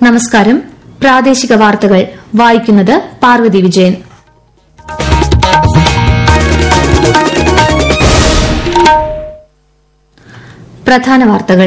നമസ്കാരം പ്രാദേശിക വാർത്തകൾ വായിക്കുന്നത് പാർവതി വിജയൻ പ്രധാന വാർത്തകൾ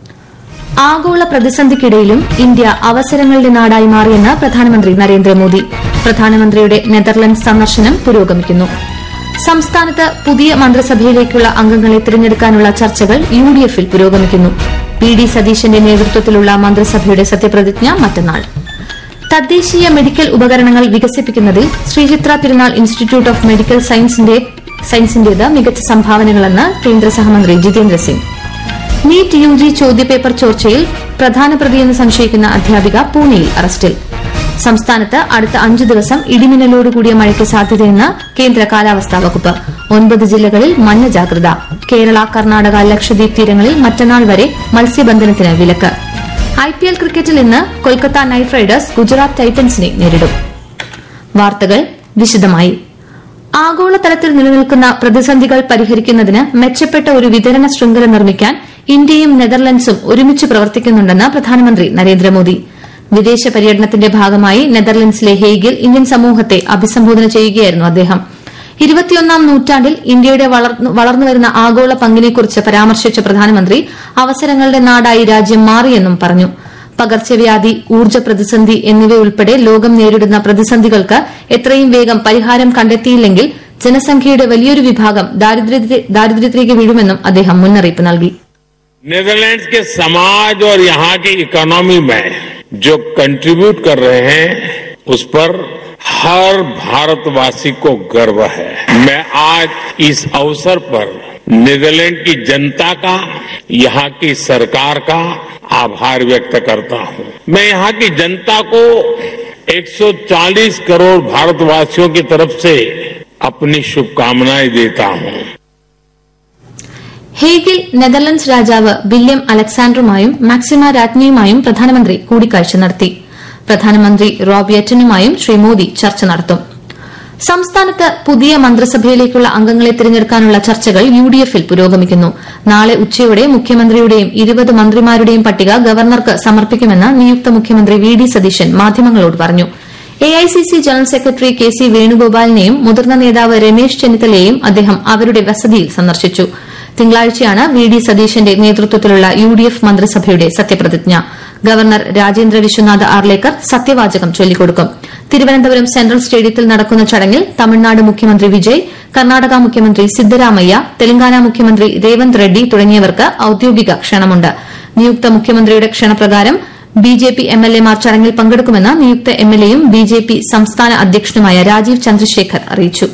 ആഗോള പ്രതിസന്ധിക്കിടയിലും ഇന്ത്യ അവസരങ്ങളുടെ നാടായി മാറിയെന്ന് പ്രധാനമന്ത്രി നരേന്ദ്രമോദി പ്രധാനമന്ത്രിയുടെ നെതർലൻഡ്സ് സന്ദർശനം പുരോഗമിക്കുന്നു സംസ്ഥാനത്ത് പുതിയ മന്ത്രിസഭയിലേക്കുള്ള അംഗങ്ങളെ തിരഞ്ഞെടുക്കാനുള്ള ചർച്ചകൾ യു ഡി എഫിൽ പുരോഗമിക്കുന്നു പി ഡി സതീശന്റെ നേതൃത്വത്തിലുള്ള മന്ത്രിസഭയുടെ സത്യപ്രതിജ്ഞ മറ്റന്നാൾ തദ്ദേശീയ മെഡിക്കൽ ഉപകരണങ്ങൾ വികസിപ്പിക്കുന്നതിൽ ശ്രീചിത്ര തിരുനാൾ ഇൻസ്റ്റിറ്റ്യൂട്ട് ഓഫ് മെഡിക്കൽ സയൻസിന്റേത് മികച്ച സംഭാവനകളെന്ന് കേന്ദ്ര സഹമന്ത്രി Jitendra Singh NEET U G ചോദ്യപേപ്പർ ചോർച്ചയിൽ പ്രധാന പ്രതിയെന്ന് സംശയിക്കുന്ന അധ്യാപിക പൂനെയിൽ അറസ്റ്റിൽ സംസ്ഥാനത്ത് അടുത്ത അഞ്ചു ദിവസം ഇടിമിന്നലോടുകൂടിയ മഴയ്ക്ക് സാധ്യതയെന്ന് കേന്ദ്ര കാലാവസ്ഥാ വകുപ്പ് ഒൻപത് ജില്ലകളിൽ മഞ്ഞ ജാഗ്രത കേരള കർണാടക ലക്ഷദ്വീപ് തീരങ്ങളിൽ മറ്റന്നാൾ വരെ മത്സ്യബന്ധനത്തിന് വിലക്ക് ഐപിഎൽ ക്രിക്കറ്റിൽ ഇന്ന് കൊൽക്കത്ത നൈറ്റ് റൈഡേഴ്സ് ഗുജറാത്ത് ടൈറ്റൻസിനെ നേരിടും വാർത്തകൾ വിശദമായി ആഗോളതലത്തിൽ നിലനിൽക്കുന്ന പ്രതിസന്ധികൾ പരിഹരിക്കുന്നതിന് മെച്ചപ്പെട്ട ഒരു വിതരണ ശൃംഖല നിർമ്മിക്കാൻ ഇന്ത്യയും നെതർലൻഡ്സും ഒരുമിച്ച് പ്രവർത്തിക്കുന്നുണ്ടെന്ന് പ്രധാനമന്ത്രി നരേന്ദ്രമോദി വിദേശ പര്യടനത്തിന്റെ ഭാഗമായി നെതർലൻഡ്സിലെ ഹേഗിൽ ഇന്ത്യൻ സമൂഹത്തെ അഭിസംബോധന ചെയ്യുകയായിരുന്നു അദ്ദേഹം ഇരുപത്തിയൊന്നാം നൂറ്റാണ്ടിൽ ഇന്ത്യയുടെ വളർന്നുവരുന്ന ആഗോള പങ്കിനെക്കുറിച്ച് പരാമർശിച്ച പ്രധാനമന്ത്രി അവസരങ്ങളുടെ നാടായി രാജ്യം മാറിയെന്നും പറഞ്ഞു പകർച്ചവ്യാധി ഊർജ്ജ പ്രതിസന്ധി എന്നിവയുൾപ്പെടെ ലോകം നേരിടുന്ന പ്രതിസന്ധികൾക്ക് എത്രയും വേഗം പരിഹാരം കണ്ടെത്തിയില്ലെങ്കിൽ ജനസംഖ്യയുടെ വലിയൊരു വിഭാഗം ദാരിദ്ര്യത്തിലേക്ക് വീഴുമെന്നും അദ്ദേഹം മുന്നറിയിപ്പ് നൽകി नीदरलैंड्स के समाज और यहाँ की इकोनॉमी में जो कंट्रीब्यूट कर रहे हैं उस पर हर भारतवासी को गर्व है मैं आज इस अवसर पर नीदरलैंड की जनता का यहाँ की सरकार का आभार व्यक्त करता हूँ मैं यहाँ की जनता को 140 करोड़ भारतवासियों की तरफ से अपनी शुभकामनाएं देता हूँ ഹേഗിൽ നെതർലൻഡ്സ് രാജാവ് വില്യം അലക്സാണ്ടറുമായും മാക്സിമ രാജ്ഞിയുമായും പ്രധാനമന്ത്രി കൂടിക്കാഴ്ച നടത്തി പ്രധാനമന്ത്രി റോബിയറ്റനുമായും ശ്രീ മോദി ചർച്ച നടത്തും സംസ്ഥാനത്ത് പുതിയ മന്ത്രിസഭയിലേക്കുള്ള അംഗങ്ങളെ തിരഞ്ഞെടുക്കാനുള്ള ചർച്ചകൾ യു ഡി എഫിൽ പുരോഗമിക്കുന്നു നാളെ ഉച്ചയോടെ മുഖ്യമന്ത്രിയുടെയും ഇരുപത് മന്ത്രിമാരുടെയും പട്ടിക ഗവർണർക്ക് സമർപ്പിക്കുമെന്ന് നിയുക്ത മുഖ്യമന്ത്രി വി ഡി സതീശൻ മാധ്യമങ്ങളോട് പറഞ്ഞു AICC general secretary K C വേണുഗോപാലിനെയും മുതിർന്ന നേതാവ് രമേശ് ചെന്നിത്തലയെയും അദ്ദേഹം അവരുടെ വസതിയിൽ സന്ദർശിച്ചു തിങ്കളാഴ്ചയാണ് വി ഡി സതീശന്റെ നേതൃത്വത്തിലുള്ള യു ഡി എഫ് മന്ത്രിസഭയുടെ സത്യപ്രതിജ്ഞ ഗവർണർ രാജേന്ദ്ര വിശ്വനാഥ് ആർലേക്കർ സത്യവാചകം ചൊല്ലിക്കൊടുക്കും തിരുവനന്തപുരം സെൻട്രൽ സ്റ്റേഡിയത്തിൽ നടക്കുന്ന ചടങ്ങിൽ തമിഴ്നാട് മുഖ്യമന്ത്രി വിജയ് കർണാടക മുഖ്യമന്ത്രി സിദ്ധരാമയ്യ തെലങ്കാന മുഖ്യമന്ത്രി രേവന്ത് റെഡ്ഡി തുടങ്ങിയവർക്ക് ഔദ്യോഗിക ക്ഷണമുണ്ട് നിയുക്ത മുഖ്യമന്ത്രിയുടെ ക്ഷണപ്രകാരം ബിജെപി എംഎൽഎമാർ ചടങ്ങിൽ പങ്കെടുക്കുമെന്ന് നിയുക്ത എംഎൽഎയും ബിജെപി സംസ്ഥാന അധ്യക്ഷനുമായ രാജീവ് ചന്ദ്രശേഖർ അറിയിച്ചു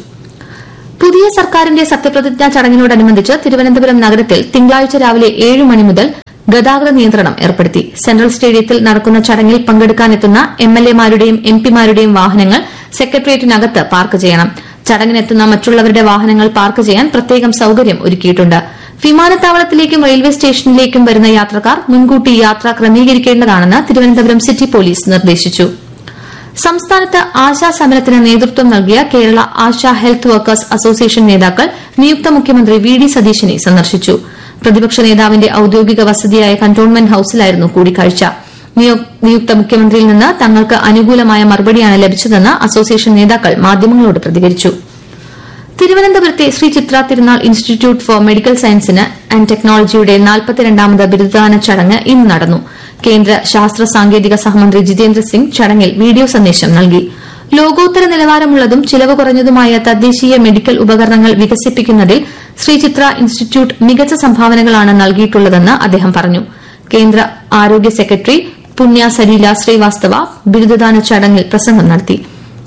പുതിയ സർക്കാരിന്റെ സത്യപ്രതിജ്ഞാ ചടങ്ങിനോടനുബന്ധിച്ച് തിരുവനന്തപുരം നഗരത്തിൽ തിങ്കളാഴ്ച രാവിലെ ഏഴ് മണി മുതൽ ഗതാഗത നിയന്ത്രണം ഏർപ്പെടുത്തി സെൻട്രൽ സ്റ്റേഡിയത്തിൽ നടക്കുന്ന ചടങ്ങിൽ പങ്കെടുക്കാനെത്തുന്ന എംഎൽഎമാരുടെയും എംപിമാരുടെയും വാഹനങ്ങൾ സെക്രട്ടേറിയറ്റിനകത്ത് പാർക്ക് ചെയ്യണം ചടങ്ങിനെത്തുന്ന മറ്റുള്ളവരുടെ വാഹനങ്ങൾ പാർക്ക് ചെയ്യാൻ പ്രത്യേകം സൌകര്യം ഒരുക്കിയിട്ടുണ്ട് വിമാനത്താവളത്തിലേക്കും റെയിൽവേ സ്റ്റേഷനിലേക്കും വരുന്ന യാത്രക്കാർ മുൻകൂട്ടി യാത്ര ക്രമീകരിക്കേണ്ടതാണെന്ന് തിരുവനന്തപുരം സിറ്റി പോലീസ് നിർദ്ദേശിച്ചു സംസ്ഥാനത്ത് ആശാ സമരത്തിന് നേതൃത്വം നൽകിയ Kerala ASHA health workers association നേതാക്കൾ നിയുക്ത മുഖ്യമന്ത്രി വി ഡി സതീശനെ സന്ദർശിച്ചു പ്രതിപക്ഷ നേതാവിന്റെ ഔദ്യോഗിക വസതിയായ കന്റോൺമെന്റ് ഹൌസിലായിരുന്നു കൂടിക്കാഴ്ച നിയുക്ത മുഖ്യമന്ത്രിയിൽ നിന്ന് തങ്ങൾക്ക് അനുകൂലമായ മറുപടിയാണ് ലഭിച്ചതെന്ന് അസോസിയേഷൻ നേതാക്കൾ മാധ്യമങ്ങളോട് പ്രതികരിച്ചു തിരുവനന്തപുരത്തെ Sree Chitra Thirunal institute for medical സയൻസിന് ആൻഡ് ടെക്നോളജിയുടെ നാൽപ്പത്തിരണ്ടാമത് ബിരുദദാന ചടങ്ങ് ഇന്ന് നടന്നു കേന്ദ്ര ശാസ്ത്ര സാങ്കേതിക സഹമന്ത്രി ജിതേന്ദ്ര സിംഗ് ചടങ്ങിൽ വീഡിയോ സന്ദേശം നൽകി ലോകോത്തര നിലവാരമുള്ളതും ചിലവ് കുറഞ്ഞതുമായ തദ്ദേശീയ മെഡിക്കൽ ഉപകരണങ്ങൾ വികസിപ്പിക്കുന്നതിൽ ശ്രീചിത്ര ഇൻസ്റ്റിറ്റ്യൂട്ട് മികച്ച സംഭാവനകളാണ് നൽകിയിട്ടുള്ളതെന്ന് അദ്ദേഹം പറഞ്ഞു കേന്ദ്ര ആരോഗ്യ സെക്രട്ടറി പുണ്യ സലീല ശ്രീവാസ്തവ ബിരുദദാന ചടങ്ങിൽ പ്രസംഗം നടത്തി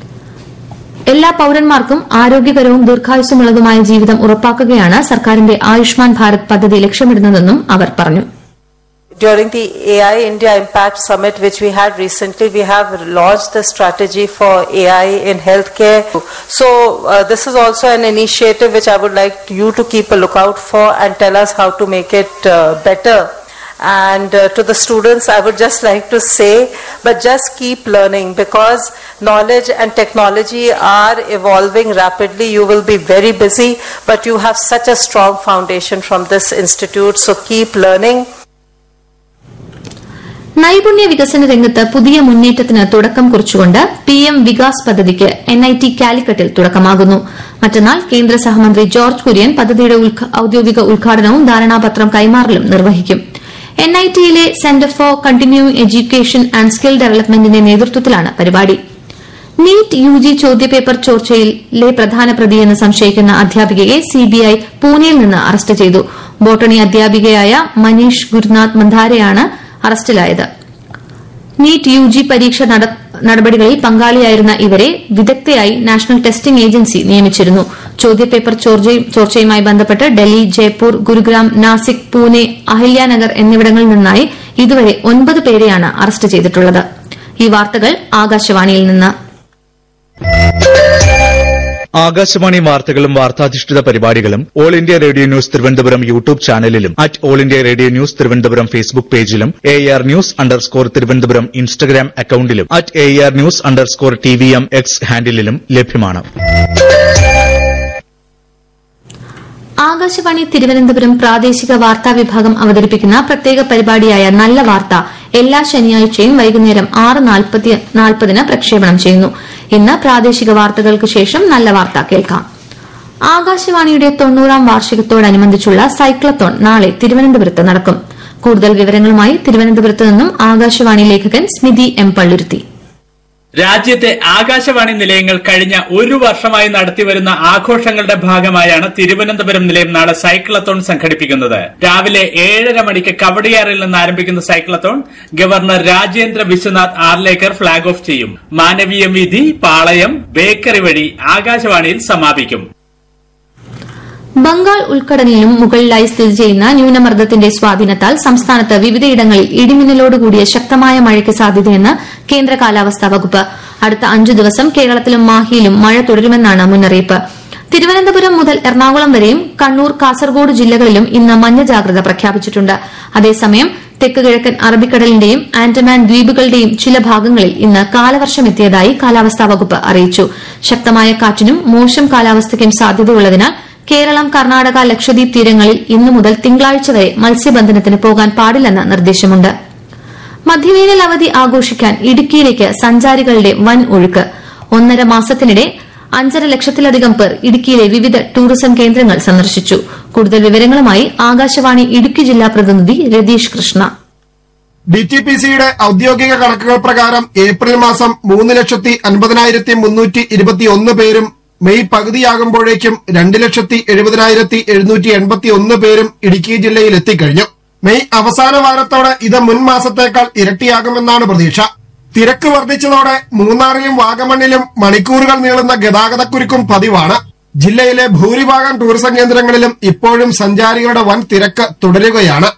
എല്ലാ പൌരന്മാർക്കും ആരോഗ്യകരവും ദീർഘായുസ്സമുള്ളതുമായ ജീവിതം ഉറപ്പാക്കുകയാണ് സർക്കാരിന്റെ ആയുഷ്മാൻ ഭാരത് പദ്ധതി ലക്ഷ്യമിടുന്നതെന്നും അവർ പറഞ്ഞു During the AI India Impact Summit, which we had recently, we have launched the strategy for AI in healthcare. So, uh, this is also an initiative which I would like you to keep a lookout for and tell us how to make it uh, better. And uh, to the students, I would just like to say, but just keep learning because knowledge and technology are evolving rapidly. You will be very busy, but you have such a strong foundation from this institute. So keep learning. നൈപുണ്യ വികസന രംഗത്ത് പുതിയ മുന്നേറ്റത്തിന് തുടക്കം കുറിച്ചുകൊണ്ട് PM Vikas പദ്ധതിക്ക് NIT കാലിക്കറ്റിൽ തുടക്കമാകുന്നു മറ്റന്നാൾ കേന്ദ്ര സഹമന്ത്രി ജോർജ് കുര്യൻ പദ്ധതിയുടെ ഔദ്യോഗിക ഉദ്ഘാടനവും ധാരണാപത്രം കൈമാറലും നിർവഹിക്കും എൻഐടിയിലെ centre for continuing education and skill ഡെവലപ്മെന്റിന്റെ നേതൃത്വത്തിലാണ് പരിപാടി നീറ്റ് യുജി ചോദ്യപേപ്പർ ചോർച്ചയിലെ പ്രധാന പ്രതിയെന്ന് സംശയിക്കുന്ന അധ്യാപികയെ സിബിഐ പൂനെയിൽ നിന്ന് അറസ്റ്റ് ചെയ്തു ബോട്ടണി അധ്യാപികയായ മനീഷ് ഗുരുനാഥ് മന്ധാരെയാണ് അറസ്റ്റിലായത് നീറ്റ് യുജി പരീക്ഷ നടപടികളിൽ പങ്കാളിയായിരുന്ന ഇവരെ വിദഗ്ധയായി നാഷണൽ ടെസ്റ്റിംഗ് ഏജൻസി നിയമിച്ചിരുന്നു ചോദ്യപേപ്പർ ചോർച്ചയുമായി ബന്ധപ്പെട്ട് ഡൽഹി ജയ്പൂർ ഗുരുഗ്രാം നാസിക് പൂനെ അഹില്യാനഗർ എന്നിവിടങ്ങളിൽ നിന്നായി ഇതുവരെ ഒൻപത് പേരെയാണ് അറസ്റ്റ് ചെയ്തിട്ടുള്ളത് ഈ വാർത്തകൾ ആകാശവാണിയിൽ നിന്ന് ആകാശവാണി വാർത്തകളും വാർത്താധിഷ്ഠിത പരിപാടികളും All India Radio News Thiruvananthapuram YouTube ചാനലിലും at All India Radio News Thiruvananthapuram Facebook പേജിലും A R news underscore Thiruvananthapuram Instagram അക്കൌണ്ടിലും at A R news underscore T V M X ഹാൻഡിലും ലഭ്യമാണ് ആകാശവാണി തിരുവനന്തപുരം പ്രാദേശിക വാർത്താ വിഭാഗം അവതരിപ്പിക്കുന്ന പ്രത്യേക പരിപാടിയായ നല്ല വാർത്ത എല്ലാ ശനിയാഴ്ചയും വൈകുന്നേരം ആറ് നാൽപ്പതിന് പ്രക്ഷേപണം ചെയ്യുന്നു ഇന്ന് പ്രാദേശിക വാർത്തകൾക്ക് ശേഷം നല്ല വാർത്ത കേൾക്കാം ആകാശവാണിയുടെ തൊണ്ണൂറാം വാർഷികത്തോടനുബന്ധിച്ചുള്ള സൈക്ലത്തോൺ നാളെ തിരുവനന്തപുരത്ത് നടക്കും കൂടുതൽ വിവരങ്ങളുമായി തിരുവനന്തപുരത്ത് നിന്നും ആകാശവാണി ലേഖകൻ സ്മിതി എം പള്ളുരുത്തി രാജ്യത്തെ ആകാശവാണി നിലയങ്ങൾ കഴിഞ്ഞ ഒരു വർഷമായി നടത്തിവരുന്ന ആഘോഷങ്ങളുടെ ഭാഗമായാണ് തിരുവനന്തപുരം നിലയം നാളെ സൈക്ലത്തോൺ സംഘടിപ്പിക്കുന്നത് രാവിലെ ഏഴര മണിക്ക് കവടിയാറിൽ നിന്ന് ആരംഭിക്കുന്ന cyclothon governor Rajendra Vishwanath Arlekar flag off ചെയ്യും മാനവീയം വീഥി പാളയം ബേക്കറി വഴി ആകാശവാണിയിൽ സമാപിക്കും ബംഗാൾ ഉൾക്കടലിനും മുകളിലായി സ്ഥിതി ചെയ്യുന്ന ന്യൂനമർദ്ദത്തിന്റെ സ്വാധീനത്താൽ സംസ്ഥാനത്ത് വിവിധയിടങ്ങളിൽ ഇടിമിന്നലോടുകൂടിയ ശക്തമായ മഴയ്ക്ക് സാധ്യതയെന്ന് കേന്ദ്ര കാലാവസ്ഥാ വകുപ്പ് അടുത്ത അഞ്ചു ദിവസം കേരളത്തിലും മാഹിയിലും മഴ തുടരുമെന്നാണ് മുന്നറിയിപ്പ് തിരുവനന്തപുരം മുതൽ എറണാകുളം വരെയും കണ്ണൂർ കാസർഗോഡ് ജില്ലകളിലും ഇന്ന് മഞ്ഞ ജാഗ്രത പ്രഖ്യാപിച്ചിട്ടുണ്ട് അതേസമയം തെക്ക് കിഴക്കൻ അറബിക്കടലിന്റെയും ആൻഡമാൻ ദ്വീപുകളുടെയും ചില ഭാഗങ്ങളിൽ ഇന്ന് കാലവർഷമെത്തിയതായി കാലാവസ്ഥാ വകുപ്പ് അറിയിച്ചു ശക്തമായ കാറ്റിനും മോശം കാലാവസ്ഥയ്ക്കും സാധ്യതയുള്ളതിനാൽ കേരളം കർണാടക ലക്ഷദ്വീപ് തീരങ്ങളിൽ ഇന്നു മുതൽ തിങ്കളാഴ്ച വരെ മത്സ്യബന്ധനത്തിന് പോകാൻ പാടില്ലെന്ന് നിർദ്ദേശമുണ്ട് മധ്യവേനൽ അവധി ആഘോഷിക്കാൻ ഇടുക്കിയിലേക്ക് സഞ്ചാരികളുടെ വൻ ഒഴുക്ക് ഒന്നര മാസത്തിനിടെ അഞ്ചര ലക്ഷത്തിലധികം പേർ ഇടുക്കിയിലെ വിവിധ ടൂറിസം കേന്ദ്രങ്ങൾ സന്ദർശിച്ചു കൂടുതൽ വിവരങ്ങളുമായി ആകാശവാണി ഇടുക്കി ജില്ലാ പ്രതിനിധി Ratheesh Krishna D T P സിയുടെ ഔദ്യോഗിക കണക്കുകൾ പ്രകാരം ഏപ്രിൽ മാസം മൂന്ന് ലക്ഷത്തി അൻപതിനായിരത്തി മുന്നൂറ്റി ഇരുപത്തിയൊന്ന് പേരും മെയ് പകുതിയാകുമ്പോഴേക്കും രണ്ട് ലക്ഷത്തി എഴുപതിനായിരത്തി എഴുന്നൂറ്റി എൺപത്തി ഒന്ന് പേരും ഇടുക്കി ജില്ലയിൽ എത്തിക്കഴിഞ്ഞു മെയ് അവസാന വാരത്തോടെ ഇത് മുൻ മാസത്തേക്കാൾ ഇരട്ടിയാകുമെന്നാണ് പ്രതീക്ഷ തിരക്ക് വർദ്ധിച്ചതോടെ മൂന്നാറിലും വാഗമണ്ണിലും മണിക്കൂറുകൾ നീളുന്ന ഗതാഗതക്കുരുക്കും പതിവാണ് ജില്ലയിലെ ഭൂരിഭാഗം ടൂറിസം കേന്ദ്രങ്ങളിലും ഇപ്പോഴും സഞ്ചാരികളുടെ വൻ തിരക്ക് തുടരുകയാണ്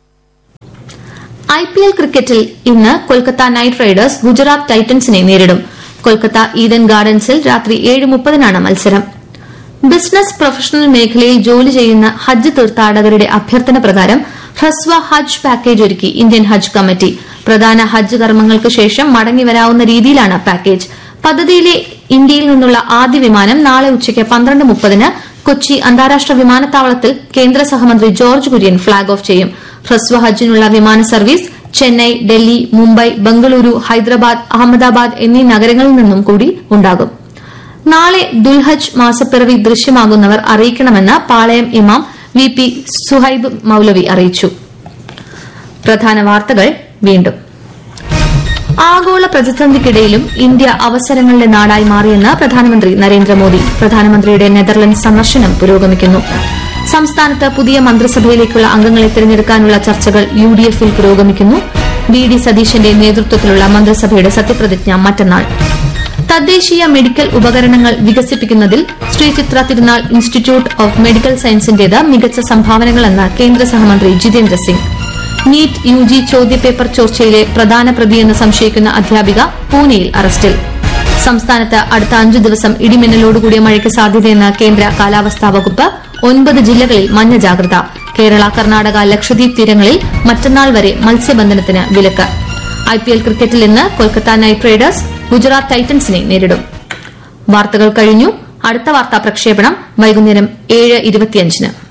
ഐ പി എൽ ക്രിക്കറ്റിൽ ഇന്ന് കൊൽക്കത്ത നൈറ്റ് റൈഡേഴ്സ് ഗുജറാത്ത് ടൈറ്റൻസിനെ നേരിടും കൊൽക്കത്ത ഈഡൻ ഗാർഡൻസിൽ രാത്രി ഏഴ് മുപ്പതിനാണ് മത്സരം ബിസിനസ് പ്രൊഫഷണൽ മേഖലയിൽ ജോലി ചെയ്യുന്ന ഹജ്ജ് തീർത്ഥാടകരുടെ അഭ്യർത്ഥന പ്രകാരം ഹ്രസ്വ ഹജ്ജ് പാക്കേജ് ഒരുക്കി ഇന്ത്യൻ ഹജ്ജ് കമ്മിറ്റി പ്രധാന ഹജ്ജ് കർമ്മങ്ങൾക്ക് ശേഷം മടങ്ങിവരാവുന്ന രീതിയിലാണ് പാക്കേജ് പദ്ധതിയിലെ ഇന്ത്യയിൽ നിന്നുള്ള ആദ്യ വിമാനം നാളെ ഉച്ചയ്ക്ക് പന്ത്രണ്ട് മുപ്പതിന് കൊച്ചി അന്താരാഷ്ട്ര വിമാനത്താവളത്തിൽ കേന്ദ്ര സഹമന്ത്രി ജോർജ് കുര്യൻ ഫ്ളാഗ് ഓഫ് ചെയ്യും ഹ്രസ്വ ഹജ്ജിനുള്ള വിമാന സർവീസ് ചെന്നൈ ഡൽഹി മുംബൈ ബംഗളൂരു ഹൈദരാബാദ് അഹമ്മദാബാദ് എന്നീ നഗരങ്ങളിൽ നിന്നും കൂടി ഉണ്ടാകും നാളെ ദുൽഹജ് മാസപ്പിറവി ദൃശ്യമാകുന്നവർ അറിയിക്കണമെന്ന് പാളയം ഇമാം വി പി സുഹൈബ് മൌലവി അറിയിച്ചു പ്രധാന വാർത്തകൾ വീണ്ടും ആഗോള പ്രതിസന്ധിക്കിടയിലും ഇന്ത്യ അവസരങ്ങളുടെ നാടായി മാറിയെന്ന് പ്രധാനമന്ത്രി നരേന്ദ്രമോദി പ്രധാനമന്ത്രിയുടെ നെതർലൻഡ് സന്ദർശനം പുരോഗമിക്കുന്നു സംസ്ഥാനത്ത് പുതിയ മന്ത്രിസഭയിലേക്കുള്ള അംഗങ്ങളെ തിരഞ്ഞെടുക്കാനുള്ള ചർച്ചകൾ യു ഡി എഫിൽ പുരോഗമിക്കുന്നു വി ഡി സതീശന്റെ നേതൃത്വത്തിലുള്ള മന്ത്രിസഭയുടെ സത്യപ്രതിജ്ഞ മറ്റന്നാൾ തദ്ദേശീയ മെഡിക്കൽ ഉപകരണങ്ങൾ വികസിപ്പിക്കുന്നതിൽ ശ്രീചിത്ര തിരുനാൾ ഇൻസ്റ്റിറ്റ്യൂട്ട് ഓഫ് മെഡിക്കൽ സയൻസിന്റേത് മികച്ച സംഭാവനകളെന്ന് കേന്ദ്ര സഹമന്ത്രി Jitendra Singh NEET U G ചോദ്യപേപ്പർ ചോർച്ചയിലെ പ്രധാന പ്രതിയെന്ന് സംശയിക്കുന്ന അധ്യാപിക പൂനെയിൽ അറസ്റ്റിൽ സംസ്ഥാനത്ത് അടുത്ത അഞ്ചു ദിവസം ഇടിമിന്നലോടുകൂടിയ മഴയ്ക്ക് സാധ്യതയെന്ന് കേന്ദ്ര കാലാവസ്ഥാ വകുപ്പ് ഒൻപത് ജില്ലകളിൽ മഞ്ഞ ജാഗ്രത കേരള കർണാടക ലക്ഷദ്വീപ് തീരങ്ങളിൽ മറ്റന്നാൾ വരെ മത്സ്യബന്ധനത്തിന് വിലക്ക് ഐപിഎൽ ക്രിക്കറ്റിൽ ഇന്ന് കൊൽക്കത്ത നൈറ്റ് റൈഡേഴ്സ് ഗുജറാത്ത് ടൈറ്റൻസിനെ നേരിടും വാർത്തകൾ കഴിഞ്ഞു അടുത്ത വാർത്താ പ്രക്ഷേപണം വൈകുന്നേരം ഏഴ് ഇരുപത്തിയഞ്ചിന്